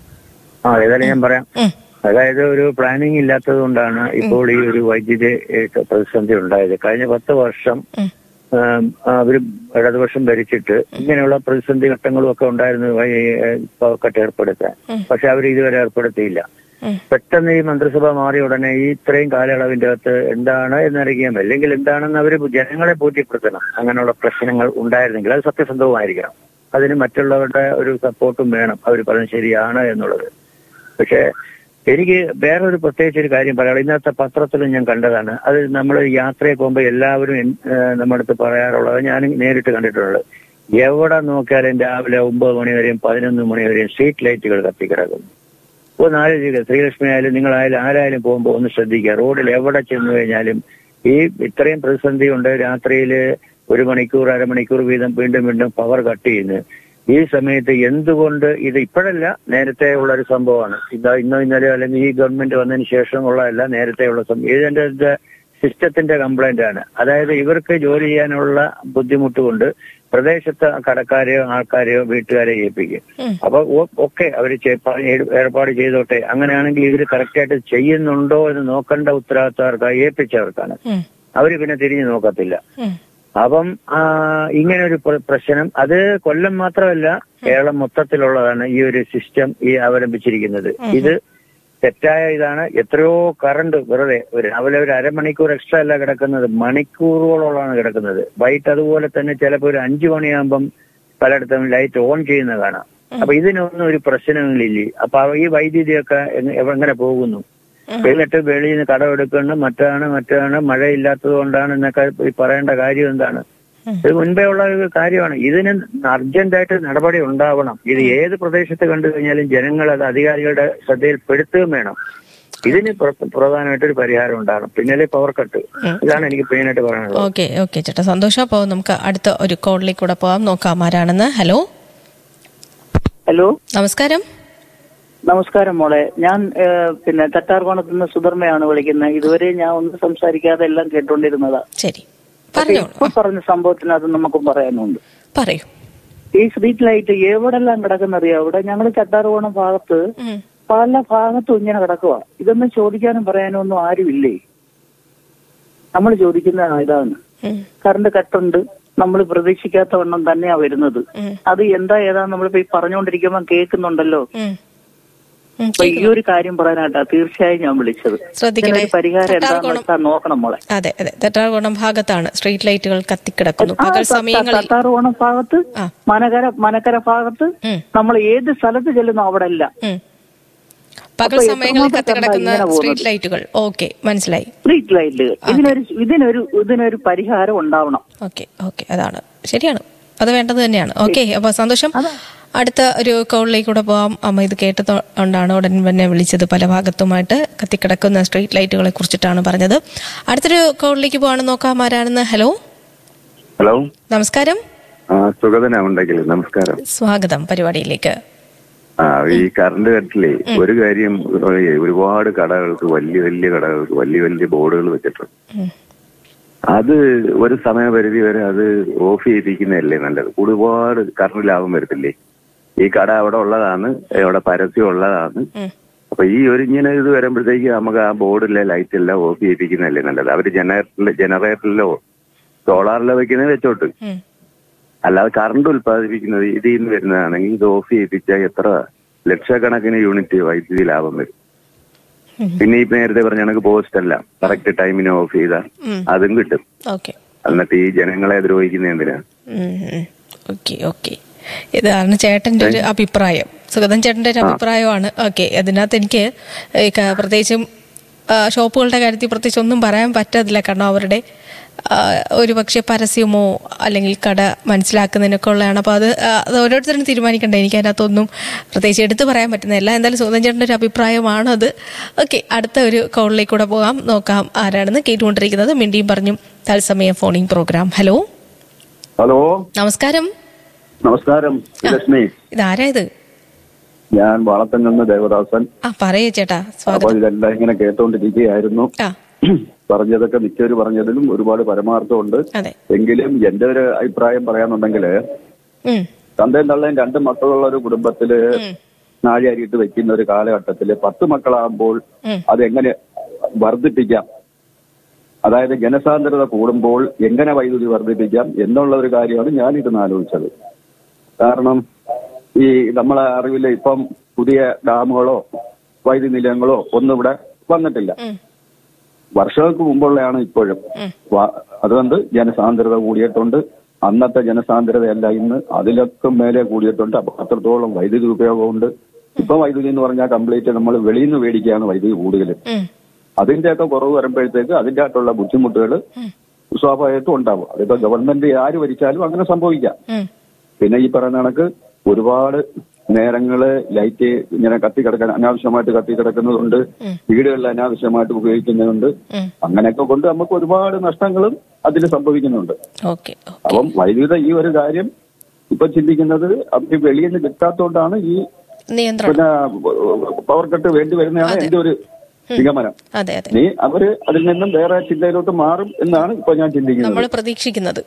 ആ ഏതായാലും ഞാൻ പറയാം ഉം, അതായത് ഒരു പ്ലാനിങ് ഇല്ലാത്തത് കൊണ്ടാണ് ഇപ്പോൾ ഈ ഒരു വൈദ്യുതി ഏഹ്, പ്രതിസന്ധി ഉണ്ടായത് കഴിഞ്ഞ പത്ത് വർഷം ഉം, ആം, അവര് ഇടതുപക്ഷം ഭരിച്ചിട്ട് ഇങ്ങനെയുള്ള പ്രതിസന്ധി ഘട്ടങ്ങളും ഒക്കെ ഉണ്ടായിരുന്നു വൈ- ഏഹ്, പവർ കട്ട് ഏർപ്പെടുത്താൻ പക്ഷെ അവർ ഇതുവരെ ഏർപ്പെടുത്തിയില്ല ഉം. പെട്ടെന്ന് ഈ മന്ത്രിസഭ മാറിയ ഉടനെ ഈ ഇത്രയും കാലയളവിന്റെ അകത്ത് എന്താണ് എന്നറിയാം അല്ലെങ്കിൽ എന്താണെന്ന് അവർ ജനങ്ങളെ ബോധ്യപ്പെടുത്തണം അങ്ങനെയുള്ള പ്രശ്നങ്ങൾ ഉണ്ടായിരുന്നെങ്കിൽ അത് സത്യസന്ധവുമായിരിക്കണം അതിന് മറ്റുള്ളവരുടെ ഒരു സപ്പോർട്ടും വേണം അവർ പറയുന്നത് ശരിയാണ് എന്നുള്ളത് പക്ഷേ എനിക്ക് വേറൊരു പ്രത്യേകിച്ച് ഒരു കാര്യം പറയാം ഇന്നത്തെ പത്രത്തിലും ഞാൻ കണ്ടതാണ് അത് നമ്മൾ യാത്രയെ പോകുമ്പോൾ എല്ലാവരും എൻ- ഏഹ് നമ്മുടെ അടുത്ത് പറയാറുള്ളത് ഞാൻ നേരിട്ട് കണ്ടിട്ടുള്ളത് എവിടെ നോക്കിയാലും രാവിലെ ഒമ്പത് മണി വരെയും പതിനൊന്ന് മണി വരെയും സ്ട്രീറ്റ് ലൈറ്റുകൾ കത്തിക്കിടക്കുന്നു ഒന്ന് ആലോചിക്കുക ശ്രീലക്ഷ്മി ആയാലും നിങ്ങളായാലും ആരായാലും പോകുമ്പോൾ ഒന്ന് ശ്രദ്ധിക്കുക റോഡിൽ എവിടെ ചെന്ന് കഴിഞ്ഞാലും ഈ ഇത്രയും പ്രതിസന്ധി ഉണ്ട് രാത്രിയിൽ ഒരു മണിക്കൂർ അരമണിക്കൂർ വീതം വീണ്ടും വീണ്ടും പവർ കട്ട് ചെയ്യുന്നു ഈ സമയത്ത് എന്തുകൊണ്ട് ഇത് ഇപ്പോഴല്ല നേരത്തെ ഉള്ള ഒരു സംഭവമാണ് ഇതാ ഇന്നോ ഇന്നലെ അല്ലെങ്കിൽ ഈ ഗവൺമെന്റ് വന്നതിന് ശേഷം ഉള്ളതല്ല നേരത്തെ ഉള്ള സംഭവം ഇതിന്റെ സിസ്റ്റത്തിന്റെ കംപ്ലൈന്റ് ആണ് അതായത് ഇവർക്ക് ജോലി ചെയ്യാനുള്ള ബുദ്ധിമുട്ട് കൊണ്ട് പ്രദേശത്തെ കടക്കാരെയോ ആൾക്കാരെയോ വീട്ടുകാരെയോ ഏൽപ്പിക്കും ഉം. അപ്പൊ ഒക്കെ അവർ ഏർപ്പാട് ചെയ്തോട്ടെ അങ്ങനെയാണെങ്കിൽ ഇവർ കറക്റ്റായിട്ട് ചെയ്യുന്നുണ്ടോ എന്ന് നോക്കേണ്ട ഉത്തരവാദിത്തവർക്ക് ഏൽപ്പിച്ചവർക്കാണ് ഉം, അവര് പിന്നെ തിരിഞ്ഞു നോക്കത്തില്ല ഉം. അപ്പം ആ, ഇങ്ങനെ ഒരു പ്ര- പ്രശ്നം അത് കൊല്ലം മാത്രമല്ല കേരളം മൊത്തത്തിലുള്ളതാണ് ഈ ഒരു സിസ്റ്റം ഈ അവലംബിച്ചിരിക്കുന്നത് ഇത് തെറ്റായ ഇതാണ് എത്രയോ കറണ്ട് വെറുതെ ഒരു രാവിലെ ഒരു അരമണിക്കൂർ എക്സ്ട്രാ അല്ല കിടക്കുന്നത് മണിക്കൂറുകളോളാണ് കിടക്കുന്നത് വൈകിട്ട് അതുപോലെ തന്നെ ചിലപ്പോൾ ഒരു അഞ്ചു മണിയാകുമ്പം പലയിടത്തും ലൈറ്റ് ഓൺ ചെയ്യുന്ന കാണാം അപ്പൊ ഇതിനൊന്നും ഒരു പ്രശ്നങ്ങളില്ലേ അപ്പൊ ഈ വൈദ്യുതിയൊക്കെ എങ്ങ- എങ്ങനെ പോകുന്നു എന്നിട്ട് വെളിയിൽ നിന്ന് കടമെടുക്കണം മറ്റാണ് മറ്റാണ് മഴയില്ലാത്തത് കൊണ്ടാണ് എന്നൊക്കെ ഈ പറയേണ്ട കാര്യം എന്താണ് ഇത് മുൻപേ ഉള്ള ഒരു കാര്യമാണ് ഇതിന് അർജന്റായിട്ട് നടപടി ഉണ്ടാവണം ഇത് ഏത് പ്രദേശത്ത് കണ്ടു കഴിഞ്ഞാലും ജനങ്ങൾ അത് അധികാരികളുടെ ശ്രദ്ധയിൽപ്പെടുത്തുകയും വേണം ഇതിന് പ്ര- പ്രധാനമായിട്ടൊരു പരിഹാരം ഉണ്ടാകണം പിന്നാലെ പവർ കട്ട് ഇതാണ് എനിക്ക് മെയിനായിട്ട് പറയാനുള്ളത് ഓക്കെ ഓക്കെ ചേട്ടാ സന്തോഷം അപ്പോൾ നമുക്ക് അടുത്ത ഒരു കോളിലേക്ക് കൂടെ പോകാം നോക്കാം ആരാണെന്ന് ഹലോ ഹലോ നമസ്കാരം നമസ്കാരം മോളെ ഞാൻ ഏഹ്, പിന്നെ തട്ടാർകോണത്ത് നിന്ന് സുധർമ്മയാണ് വിളിക്കുന്നത് ഇതുവരെ ഞാൻ ഒന്നും സംസാരിക്കാതെ എല്ലാം കേട്ടോണ്ടിരുന്നതാ ശരി പക്ഷെ പറഞ്ഞോളൂ ഇപ്പൊ പറഞ്ഞ സംഭവത്തിനകത്ത് നമുക്കും പറയാനുണ്ട് പറയൂ ഈ സ്ട്രീറ്റ് ലൈറ്റ് എവിടെല്ലാം കിടക്കുന്നറിയാം ഇവിടെ ഞങ്ങൾ ചട്ടാർകോണം ഭാഗത്ത് ഉം. പല ഭാഗത്തും ഇങ്ങനെ കിടക്കുക ഇതൊന്നും ചോദിക്കാനും പറയാനും ഒന്നും ആരുമില്ലേ നമ്മൾ ചോദിക്കുന്ന ഇതാണ് ഉം. കറണ്ട് കട്ടുണ്ട് നമ്മൾ പ്രതീക്ഷിക്കാത്ത വണ്ണം തന്നെയാ വരുന്നത് ഉം. അത് എന്താ ഏതാ നമ്മളിപ്പോ ഈ പറഞ്ഞുകൊണ്ടിരിക്കുമ്പോൾ കേൾക്കുന്നുണ്ടല്ലോ ഉം. ഉം, അപ്പൊ ഈ ഒരു കാര്യം പറയാനായിട്ടാ തീർച്ചയായും ഞാൻ വിളിച്ചത് ശ്രദ്ധിക്കണേ. ഇതിനൊരു പരിഹാരം എന്താണെന്ന് തട്ടാർകോണം- വെച്ചാൽ നോക്കണം മോളെ അതെ അതെ തെറ്റാർകോണം ഭാഗത്താണ് സ്ട്രീറ്റ് ലൈറ്റുകൾ കത്തിക്കിടക്കുന്നു ആ, പകൽ ത- സമയങ്ങളിൽ തട്ടാറുകോണം ഭാഗത്ത് ആ. മനകര മനക്കര ഭാഗത്ത് ഉം. നമ്മൾ ഏത് സ്ഥലത്ത് ചെല്ലുന്നു അവിടെ അല്ല ഉം. പകൽ അപ്പൊ സമയങ്ങളിൽ എത്രമാത്രം കത്തിക്കിടക്കുന്ന ഇങ്ങനെ പോകുന്നത്? സ്ട്രീറ്റ് ലൈറ്റുകൾ ഓക്കെ മനസ്സിലായി സ്ട്രീറ്റ് ലൈറ്റ് ഇതിനൊരു ഇതിനൊരു ഇതിനൊരു പരിഹാരം ഉണ്ടാവണം ഓക്കെ ഓക്കെ അതാണ് ശരിയാണ് അത് വേണ്ടത് തന്നെയാണ് ഓക്കെ അപ്പൊ സന്തോഷം അടുത്ത ഒരു കോളിലേക്ക് കൂടെ പോവാം അമ്മ ഇത് കേട്ടതുകൊണ്ടാണ് ഉടൻ തന്നെ വിളിച്ചത് പല ഭാഗത്തുമായിട്ട് കത്തിക്കിടക്കുന്ന സ്ട്രീറ്റ് ലൈറ്റുകളെ കുറിച്ചിട്ടാണ് പറഞ്ഞത് അടുത്തൊരു കോളിലേക്ക് പോവാണ് നോക്കാം ആരാണെന്ന് ഹലോ ഹലോ നമസ്കാരം ആ സുഗതനാവുണ്ടെങ്കിൽ നമസ്കാരം സ്വാഗതം പരിപാടിയിലേക്ക് ആ ഈ കറണ്ട് കട്ടിലേ ഒരു കാര്യം ഏ, ഒരുപാട് കടകൾക്ക് വലിയ വലിയ കടകൾക്ക് വലിയ വലിയ ബോർഡുകൾ വെച്ചിട്ടുണ്ട് ഉം. അത് ഒരു സമയപരിധി വരെ അത് ഓഫ് ചെയ്തിരിക്കുന്നതല്ലേ നല്ലത് ഒരുപാട് കറണ്ട് ലാഭം വരത്തില്ലേ ഈ കട അവിടെ ഉള്ളതാണ് അവിടെ പരസ്യം ഉള്ളതാണ് ഉം. അപ്പൊ ഈ ഒരു ഇങ്ങനെ ഇത് വരുമ്പോഴത്തേക്ക് നമുക്ക് ആ ബോർഡിലെ ലൈറ്റ് എല്ലാം ഓഫ് ചെയ്തിരിക്കുന്നതല്ലേ നല്ലത് അവര് ജനറേറ്ററിൽ ജനറേറ്ററിലോ സോളാറിലോ വെക്കുന്നത് വെച്ചോട്ട് ഉം. അല്ലാതെ കറണ്ട് ഉൽപ്പാദിപ്പിക്കുന്നത് ഇതിൽ നിന്ന് വരുന്നതാണെങ്കിൽ ഇത് ഓഫ് ചെയ്യിപ്പിച്ചാൽ എത്ര ലക്ഷക്കണക്കിന് യൂണിറ്റ് വൈദ്യുതി ലാഭം വരും പിന്നെ ഈ നേരത്തെ പറഞ്ഞ കണക്ക് പോസ്റ്റ് അല്ല കറക്റ്റ് ടൈമിന് ഓഫ് ചെയ്താൽ ഉം. അതും കിട്ടും ഓക്കെ എന്നിട്ട് ഈ ജനങ്ങളെ ദ്രോഹിക്കുന്ന എന്തിനാ ഓക്കെ ഓക്കെ ഇതാണ് ചേട്ടന്റെ ഒരു അഭിപ്രായം സുഗതൻ ചേട്ടന്റെ ഒരു അഭിപ്രായമാണ് ഓക്കെ അതിനകത്ത് എനിക്ക് ഈ ക- പ്രത്യേകിച്ചും ആ, ഷോപ്പുകളുടെ കാര്യത്തിൽ പ്രത്യേകിച്ച് ഒന്നും പറയാൻ പറ്റത്തില്ല കാരണം അവരുടെ ആ, ഒരു പക്ഷേ പരസ്യമോ അല്ലെങ്കിൽ കട മനസ്സിലാക്കുന്നതിനൊക്കെ ഉള്ളതാണ് അപ്പോൾ അത് ആ, അത് ഓരോരുത്തരും തീരുമാനിക്കണ്ടേ എനിക്ക് അതിനകത്തൊന്നും പ്രത്യേകിച്ച് എടുത്തു പറയാൻ പറ്റുന്നില്ല എന്തായാലും സുഗതൻ ചേട്ടൻ്റെ ഒരു അഭിപ്രായമാണത് ഓക്കെ അടുത്ത ഒരു കോളിലേക്ക് കൂടെ പോകാം നോക്കാം ആരാണെന്ന് കേട്ടുകൊണ്ടിരിക്കുന്നത് മിണ്ടിയും പറഞ്ഞും തത്സമയ ഫോണിംഗ് പ്രോഗ്രാം ഹലോ ഹലോ നമസ്കാരം നമസ്കാരം ലക്ഷ്മി ഇതാരാ ഇത് ഞാൻ വളത്തങ്ങന്ന് ദേവദാസൻ ആ പറയൂ ചേട്ടാ അപ്പൊ സ്വാഗതം ഇതെല്ലാം ഇങ്ങനെ കേട്ടോണ്ടിരിക്കുകയായിരുന്നു ആ പറഞ്ഞതൊക്കെ മിക്കവര് പറഞ്ഞതിലും ഒരുപാട് പരമാർത്ഥമുണ്ട് അതെ എങ്കിലും എന്റെ ഒരു അഭിപ്രായം പറയാന്നുണ്ടെങ്കിൽ ഉം, തന്തയും തള്ളയും രണ്ട് മക്കളുള്ള ഒരു കുടുംബത്തില് ഉം, നാഴിയരിയിട്ട് വെക്കുന്ന ഒരു കാലഘട്ടത്തില് പത്ത് മക്കളാകുമ്പോൾ ഉം. അതെങ്ങനെ വർദ്ധിപ്പിക്കാം അതായത് ജനസാന്ദ്രത കൂടുമ്പോൾ എങ്ങനെ വൈദ്യുതി വർദ്ധിപ്പിക്കാം എന്നുള്ള ഒരു കാര്യമാണ് ഞാൻ ഇരുന്ന് ആലോചിച്ചത് കാരണം ഈ നമ്മളെ അറിവില് ഇപ്പം പുതിയ ഡാമുകളോ വൈദ്യുതി നിലയങ്ങളോ ഒന്നും ഇവിടെ വന്നിട്ടില്ല ഉം. വർഷങ്ങൾക്ക് മുമ്പുള്ളതാണ് ഇപ്പോഴും വ- അതുകൊണ്ട് ജനസാന്ദ്രത കൂടിയിട്ടുണ്ട് അന്നത്തെ ജനസാന്ദ്രതയല്ല ഇന്ന് അതിലൊക്കെ മേലെ കൂടിയിട്ടുണ്ട് അപ്പൊ അത്രത്തോളം വൈദ്യുതി ഉപയോഗമുണ്ട് ഇപ്പൊ വൈദ്യുതി എന്ന് പറഞ്ഞാൽ കംപ്ലീറ്റ് നമ്മൾ വെളിയിൽ നിന്ന് മേടിക്കുകയാണ് വൈദ്യുതി കൂടുതൽ ഉം, അതിന്റെയൊക്കെ കുറവ് വരുമ്പോഴത്തേക്ക് അതിന്റെ ആയിട്ടുള്ള ബുദ്ധിമുട്ടുകൾ സ്വാഭാവികമായിട്ടും ഉണ്ടാവും അതിപ്പോ ഗവൺമെന്റ് ആര് ഭരിച്ചാലും അങ്ങനെ സംഭവിക്കാം ഉം, പിന്നെ ഈ പറയുന്ന കണക്ക് ഒരുപാട് നേരങ്ങള് ലൈറ്റ് ഇങ്ങനെ കത്തി കിടക്കാൻ അനാവശ്യമായിട്ട് കത്തി കിടക്കുന്നതുണ്ട് വീടുകളിൽ അനാവശ്യമായിട്ട് ഉപയോഗിക്കുന്നതുണ്ട് ഉം. അങ്ങനെയൊക്കെ കൊണ്ട് നമുക്ക് ഒരുപാട് നഷ്ടങ്ങളും അതിൽ സംഭവിക്കുന്നുണ്ട് ഓക്കെ ഓക്കെ അപ്പം വൈദ്യുത ഈ ഒരു കാര്യം ഇപ്പൊ ചിന്തിക്കുന്നത് അവര് വെളിയിൽ നിന്ന് കിട്ടാത്തോണ്ടാണ് ഈ നിയന്ത്രണം പിന്നെ പവർ കട്ട് വേണ്ടി വരുന്നതാണ് എന്റെ ഒരു നിഗമനം അതെ അതെ നീ അവര് അതിൽ നിന്നും വേറെ ചിന്തയിലോട്ട് മാറും എന്നാണ് ഇപ്പൊ ഞാൻ ചിന്തിക്കുന്നത് നമ്മൾ പ്രതീക്ഷിക്കുന്നത്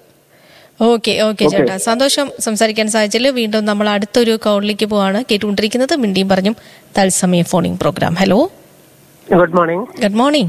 ഓക്കെ ഓക്കെ ചേട്ടാ സന്തോഷം സംസാരിക്കാൻ സാധിച്ചല്ലോ വീണ്ടും നമ്മൾ അടുത്തൊരു കോളിലേക്ക് പോവാണ് കേട്ടുകൊണ്ടിരിക്കുന്നത് മിണ്ടിയും പറഞ്ഞും തത്സമയ phoning program hello good morning good morning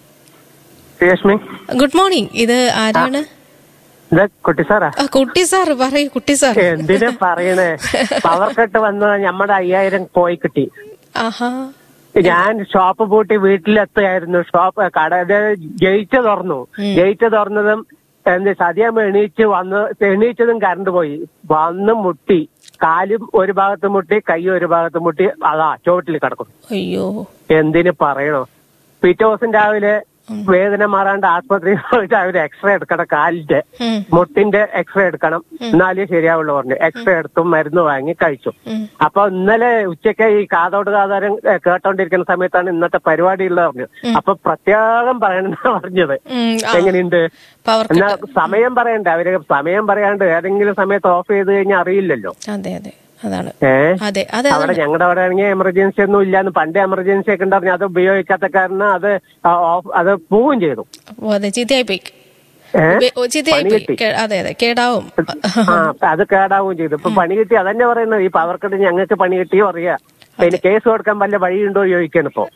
Sreelakshmi good morning ഇത് ആരാണ് ഇത് കുട്ടി സാറാ ആ കുട്ടി സാർ പറയൂ കുട്ടി സാർ എന്തിനാ പറയണേ പവർ കട്ട് വന്ന് നമ്മുടെ അയ്യായിരം പോയി കിട്ടി ആഹാ ഞാൻ ഷോപ്പ് പൂട്ടി വീട്ടിലെത്തുകയായിരുന്നു ഷോപ്പ് കട ഗേറ്റ് തുറന്നു ഗേറ്റ് തുറന്നതും എന്ത് സദ്യമ്മ എണീച്ച് വന്ന് എണീച്ചതും കറണ്ട് പോയി വന്ന് മുട്ടി കാലും ഒരു ഭാഗത്ത് മുട്ടി കൈ ഒരു ഭാഗത്ത് മുട്ടി അതാ ചോട്ടിൽ കിടക്കും അയ്യോ എന്തിന് പറയണോ പിറ്റേ ദിവസം രാവിലെ വേദന മാറാണ്ട് ആസ്പത്രിയിൽ പോയിട്ട് അവര് എക്സ്റേ എടുക്കണം കാലിന്റെ ഉം. മുട്ടിന്റെ എക്സ്റേ എടുക്കണം എന്നാലേ ശരിയാവുള്ളൂ പറഞ്ഞു എക്സ്റേ എടുത്തു മരുന്ന് വാങ്ങി കഴിച്ചു ഉം. അപ്പൊ ഇന്നലെ ഉച്ചയ്ക്ക് ഈ കാതോട് കാതാരം ഏഹ്, കേട്ടോണ്ടിരിക്കുന്ന സമയത്താണ് ഇന്നത്തെ പരിപാടി ഉള്ളത് പറഞ്ഞു അപ്പൊ പ്രത്യേകം പറയണെന്നാ പറഞ്ഞത് ഉം, ആ. എങ്ങനെയുണ്ട് പവർ എന്നാ സമയം പറയണ്ടേ അവര് സമയം പറയാണ്ട് ഏതെങ്കിലും സമയത്ത് ഓഫ് ചെയ്ത് കഴിഞ്ഞാൽ അറിയില്ലല്ലോ അതെ അതെ അതാണ് ഏ അതെ അതെ അവിടെ ഞങ്ങളുടെ അവിടെ ആണെങ്കിൽ എമർജൻസി ഒന്നും ഇല്ലാന്ന് പണ്ട് എമർജൻസി ഒക്കെ ഉണ്ടായിരുന്നു അത് ഉപയോഗിക്കാത്ത കാരണം അത് ആ ഓഫ് അത് പോവുകയും ചെയ്തു ഓ, അതെ ചീത്തയായി പോയി ഏ? ഉപ- ഓ, ചീത്തയായി പണി പോയി കിട്ടി. കേ- അതെ അതെ കേടാവും ആ അത് കേടാവുകയും ചെയ്തു ഇപ്പൊ പണി കിട്ടി അതന്നെ പറയുന്നത് ഈ പവർ കട്ട് ഞങ്ങൾക്ക് പണി കിട്ടിയോ അറിയാ പിന്നെ കേസ് കൊടുക്കാൻ വല്ല വഴിയുണ്ടോ ചോദിക്കാണ് ഇപ്പൊ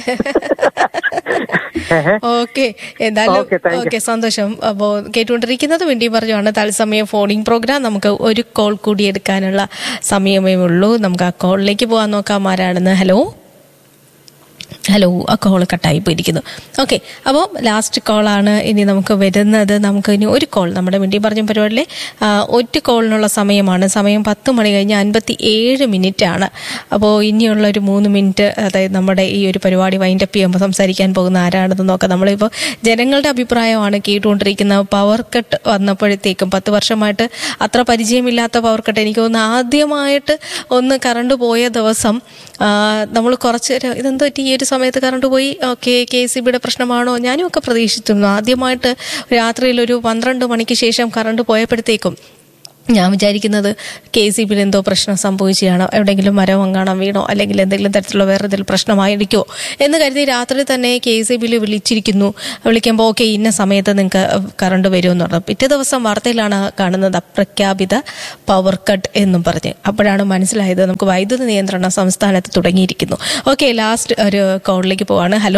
ഏഹ്. ഓക്കെ എന്തായാലും Okay, thank you. ഓക്കെ സന്തോഷം അപ്പോ കേട്ടുകൊണ്ടിരിക്കുന്നത് വേണ്ടി പറഞ്ഞാണ് തത്സമയ ഫോണിംഗ് പ്രോഗ്രാം നമുക്ക് ഒരു കോൾ കൂടി എടുക്കാനുള്ള സമയമേ ഉള്ളൂ നമുക്ക് ആ കോളിലേക്ക് പോകാൻ നോക്കാം ആരാണെന്ന് ഹലോ ഹലോ ആ കോൾ കട്ടായി പോയിരിക്കുന്നു ഓക്കെ അപ്പോൾ ലാസ്റ്റ് കോളാണ് ഇനി നമുക്ക് വരുന്നത് നമുക്ക് ഇനി ഒരു കോൾ നമ്മുടെ വേണ്ടി പറഞ്ഞ പരിപാടിയിലെ ആ, ഒറ്റ കോളിനുള്ള സമയമാണ് സമയം പത്ത് മണി കഴിഞ്ഞ് അൻപത്തി ഏഴ് മിനിറ്റ് ആണ് അപ്പോൾ ഇനിയുള്ള ഒരു മൂന്ന് മിനിറ്റ് അതായത് നമ്മുടെ ഈ ഒരു പരിപാടി വൈൻഡപ്പ് ചെയ്യുമ്പോൾ സംസാരിക്കാൻ പോകുന്ന ആരാണെന്ന് നോക്കാം നമ്മളിപ്പോൾ ജനങ്ങളുടെ അഭിപ്രായമാണ് കേട്ടുകൊണ്ടിരിക്കുന്നത് പവർ കട്ട് വന്നപ്പോഴത്തേക്കും പത്ത് വർഷമായിട്ട് അത്ര പരിചയമില്ലാത്ത പവർ കട്ട് എനിക്ക് തോന്നുന്നു ആദ്യമായിട്ട് ഒന്ന് കറണ്ട് പോയ ദിവസം നമ്മൾ കുറച്ച് നേരം ഇതെന്തോ പറ്റി ഈ ഒരു സമയത്ത് കറണ്ട് പോയി ഓക്കെ കെ സി ബിയുടെ പ്രശ്നമാണോ ഞാനും ഒക്കെ പ്രതീക്ഷിച്ചിരുന്നു ആദ്യമായിട്ട് രാത്രിയിൽ ഒരു പന്ത്രണ്ട് മണിക്ക് ശേഷം കറണ്ട് പോയപ്പോഴത്തേക്കും ഞാൻ വിചാരിക്കുന്നത് കെ സി ബിയിൽ എന്തോ പ്രശ്നം സംഭവിച്ചാണോ എവിടെയെങ്കിലും മരം അങ്ങാണം വീണോ അല്ലെങ്കിൽ എന്തെങ്കിലും തരത്തിലുള്ള വേറെ എന്തെങ്കിലും പ്രശ്നമായിരിക്കുമോ എന്ന് കരുതി രാത്രി തന്നെ കെ സി ബിയിൽ വിളിച്ചിരിക്കുന്നു വിളിക്കുമ്പോൾ ഓക്കെ ഇന്ന സമയത്ത് നിങ്ങൾക്ക് കറണ്ട് വരുമെന്ന് പറഞ്ഞു പിറ്റേ ദിവസം വാർത്തയിലാണ് കാണുന്നത് അപ്രഖ്യാപിത പവർ കട്ട് എന്നും പറഞ്ഞ് അപ്പോഴാണ് മനസ്സിലായത് നമുക്ക് വൈദ്യുതി നിയന്ത്രണം സംസ്ഥാനത്ത് തുടങ്ങിയിരിക്കുന്നു ഓക്കെ ലാസ്റ്റ് ഒരു കോളിലേക്ക് പോവാണ് ഹലോ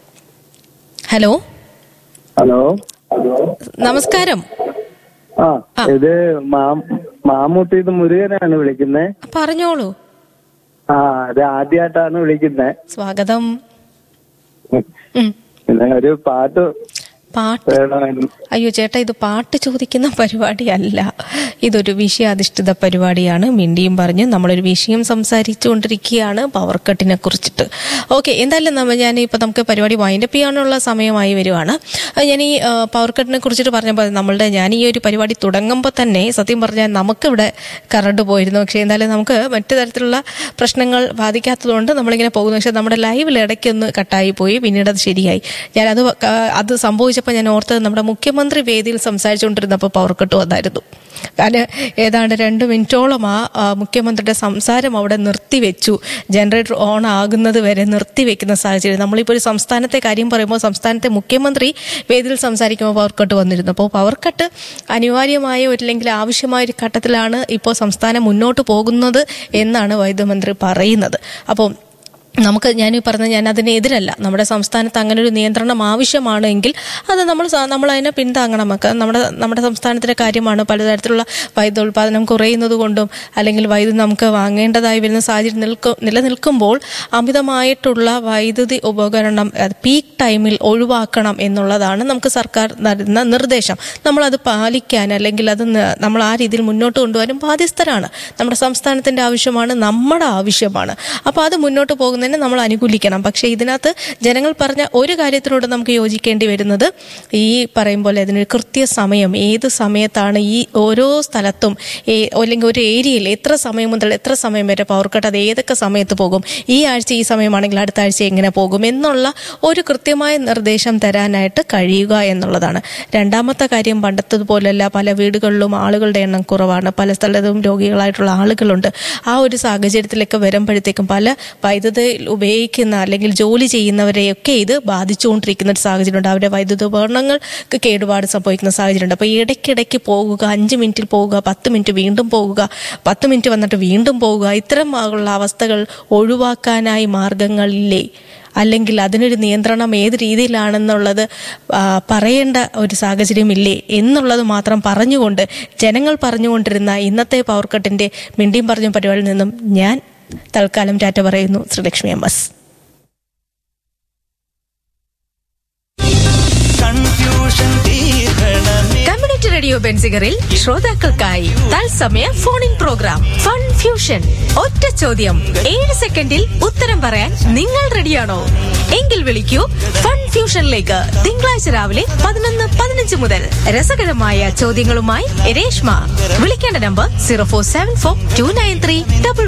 ഹലോ ഹലോ നമസ്കാരം ആ ഇത് മാം- മാമ്മൂട്ടി ഇത് മുരുകനാണ് വിളിക്കുന്നത് പറഞ്ഞോളൂ ആ അത് ആദ്യമായിട്ടാണ് വിളിക്കുന്നത് സ്വാഗതം ഉം. പിന്നെ ഒരു പാട്ട് പാട്ട് വേണമായിരുന്നു അയ്യോ ചേട്ടാ ഇത് പാട്ട് ചോദിക്കുന്ന പരിപാടിയല്ല ഇതൊരു വിഷയാധിഷ്ഠിത പരിപാടിയാണ് മിണ്ടിയും പറഞ്ഞ് നമ്മളൊരു വിഷയം സംസാരിച്ചുകൊണ്ടിരിക്കുകയാണ് പവർ കട്ടിനെ കുറിച്ചിട്ട് ഓക്കെ എന്തായാലും നമ്മ ഞാൻ ഇപ്പൊ നമുക്ക് പരിപാടി വൈൻഡപ്പ് ചെയ്യാനുള്ള സമയമായി വരുവാണ് അഹ് ഞാൻ ഈ ആ, പവർ കട്ടിനെ കുറിച്ചിട്ട് പറഞ്ഞപ്പോൾ നമ്മളുടെ ഞാൻ ഈ ഒരു പരിപാടി തുടങ്ങുമ്പോൾ തന്നെ സത്യം പറഞ്ഞാൽ നമുക്കിവിടെ കറണ്ട് പോയിരുന്നു പക്ഷേ എന്തായാലും നമുക്ക് മറ്റു തരത്തിലുള്ള പ്രശ്നങ്ങൾ ബാധിക്കാത്തതുകൊണ്ട് നമ്മളിങ്ങനെ പോകുന്നു പക്ഷേ നമ്മുടെ ലൈവിൽ ഇടയ്ക്കൊന്ന് കട്ടായി പോയി പിന്നീട് അത് ശരിയായി ഞാനത് ക- അത് സംഭവിച്ചപ്പോൾ ഞാൻ ഓർത്തത് നമ്മുടെ മുഖ്യമന്ത്രി വേദിയിൽ സംസാരിച്ചുകൊണ്ടിരുന്നപ്പോൾ പവർ കട്ട് വന്നായിരുന്നു കാരണം ഏതാണ്ട് രണ്ട് മിനിറ്റോളം ആ ആ, മുഖ്യമന്ത്രിയുടെ സംസാരം അവിടെ നിർത്തിവെച്ചു ജനറേറ്റർ ഓൺ ആകുന്നത് വരെ നിർത്തിവെക്കുന്ന സാഹചര്യം നമ്മളിപ്പോൾ ഒരു സംസ്ഥാനത്തെ കാര്യം പറയുമ്പോൾ സംസ്ഥാനത്തെ മുഖ്യമന്ത്രി വേദിയിൽ സംസാരിക്കുമ്പോൾ പവർ കട്ട് വന്നിരുന്നു അപ്പോൾ പവർ കട്ട് അനിവാര്യമായ ഒരു അല്ലെങ്കിൽ ആവശ്യമായ ഒരു ഘട്ടത്തിലാണ് ഇപ്പോൾ സംസ്ഥാനം മുന്നോട്ട് പോകുന്നത് എന്നാണ് വൈദ്യുതി മന്ത്രി പറയുന്നത് അപ്പോൾ നമുക്ക് ഞാൻ ഈ പറഞ്ഞ ഞാൻ അതിനെതിരല്ല നമ്മുടെ സംസ്ഥാനത്ത് അങ്ങനെ ഒരു നിയന്ത്രണം ആവശ്യമാണെങ്കിൽ അത് നമ്മൾ സ- നമ്മൾ അതിനെ പിന്താങ്ങണം ഒക്കെ നമ്മുടെ നമ്മുടെ സംസ്ഥാനത്തിന്റെ കാര്യമാണ് പലതരത്തിലുള്ള വൈദ്യുതി ഉൽപാദനം കുറയുന്നത് കൊണ്ടും അല്ലെങ്കിൽ വൈദ്യുതി നമുക്ക് വാങ്ങേണ്ടതായി വരുന്ന സാഹചര്യം നിൽക്കു നിലനിൽക്കുമ്പോൾ അമിതമായിട്ടുള്ള വൈദ്യുതി ഉപകരണം പീക്ക് ടൈമിൽ ഒഴിവാക്കണം എന്നുള്ളതാണ് നമുക്ക് സർക്കാർ നൽകുന്ന നിർദ്ദേശം നമ്മളത് പാലിക്കാൻ അല്ലെങ്കിൽ അത് ന- നമ്മൾ ആ രീതിയിൽ മുന്നോട്ട് കൊണ്ടുവരാൻ ബാധ്യസ്ഥരാണ് നമ്മുടെ സംസ്ഥാനത്തിന്റെ ആവശ്യമാണ് നമ്മുടെ ആവശ്യമാണ് അപ്പോൾ അത് മുന്നോട്ട് പോകുന്നതിന് നമ്മൾ അനുകൂലിക്കണം പക്ഷേ ഇതിനകത്ത് ജനങ്ങൾ പറഞ്ഞ ഒരു കാര്യത്തിനോട് നമുക്ക് യോജിക്കേണ്ടി വരുന്നത് ഈ പറയും പോലെ അതിനൊരു കൃത്യസമയം ഏത് സമയത്താണ് ഈ ഓരോ സ്ഥലത്തും ഏ- അല്ലെങ്കിൽ ഒരു ഏരിയയിൽ എത്ര സമയം മുതൽ എത്ര സമയം വരെ പവർ കട്ട് അത് ഏതൊക്കെ സമയത്ത് പോകും ഈ ആഴ്ച ഈ സമയമാണെങ്കിൽ അടുത്ത ആഴ്ച എങ്ങനെ പോകും എന്നുള്ള ഒരു കൃത്യമായ നിർദ്ദേശം തരാനായിട്ട് കഴിയുക എന്നുള്ളതാണ് രണ്ടാമത്തെ കാര്യം പണ്ടത്തതുപോലല്ല പല വീടുകളിലും ആളുകളുടെ എണ്ണം കുറവാണ് പല സ്ഥലത്തും രോഗികളായിട്ടുള്ള ആളുകളുണ്ട് ആ ഒരു സാഹചര്യത്തിലൊക്കെ വരുമ്പോഴത്തേക്കും പല വൈദ്യുതി ഉപയോഗിക്കുന്ന അല്ലെങ്കിൽ ജോലി ചെയ്യുന്നവരെയൊക്കെ ഇത് ബാധിച്ചുകൊണ്ടിരിക്കുന്ന ഒരു സാഹചര്യമുണ്ട് അവരുടെ വൈദ്യുത ഉപകരണങ്ങൾക്ക് കേടുപാട് സംഭവിക്കുന്ന സാഹചര്യമുണ്ട് അപ്പോൾ ഇടയ്ക്കിടയ്ക്ക് പോകുക അഞ്ച് മിനിറ്റിൽ പോവുക പത്ത് മിനിറ്റ് വീണ്ടും പോവുക പത്ത് മിനിറ്റ് വന്നിട്ട് വീണ്ടും പോവുക ഇത്തരം ഉള്ള അവസ്ഥകൾ ഒഴിവാക്കാനായി മാർഗങ്ങളില്ലേ അല്ലെങ്കിൽ അതിനൊരു നിയന്ത്രണം ഏത് രീതിയിലാണെന്നുള്ളത് ആ, പറയേണ്ട ഒരു സാഹചര്യമില്ലേ എന്നുള്ളത് മാത്രം പറഞ്ഞുകൊണ്ട് ജനങ്ങൾ പറഞ്ഞുകൊണ്ടിരുന്ന ഇന്നത്തെ പവർ കട്ടിന്റെ മിണ്ടിയും പറഞ്ഞ പരിപാടിയിൽ നിന്നും ഞാൻ തൽക്കാലം ടാറ്റ പറയുന്നു Sreelakshmi M S community radio ബെൻസിഗറിൽ ശ്രോതാക്കൾക്കായി തത്സമയ phone in program fun fusion ഒറ്റ ചോദ്യം ഏഴ് സെക്കൻഡിൽ ഉത്തരം പറയാൻ നിങ്ങൾ റെഡിയാണോ എങ്കിൽ വിളിക്കൂ ഫൺ ഫ്യൂഷനിലേക്ക് തിങ്കളാഴ്ച രാവിലെ പതിനൊന്ന് പതിനഞ്ച് മുതൽ രസകരമായ ചോദ്യങ്ങളുമായി രേഷ്മ വിളിക്കേണ്ട number zero four seven four two nine three double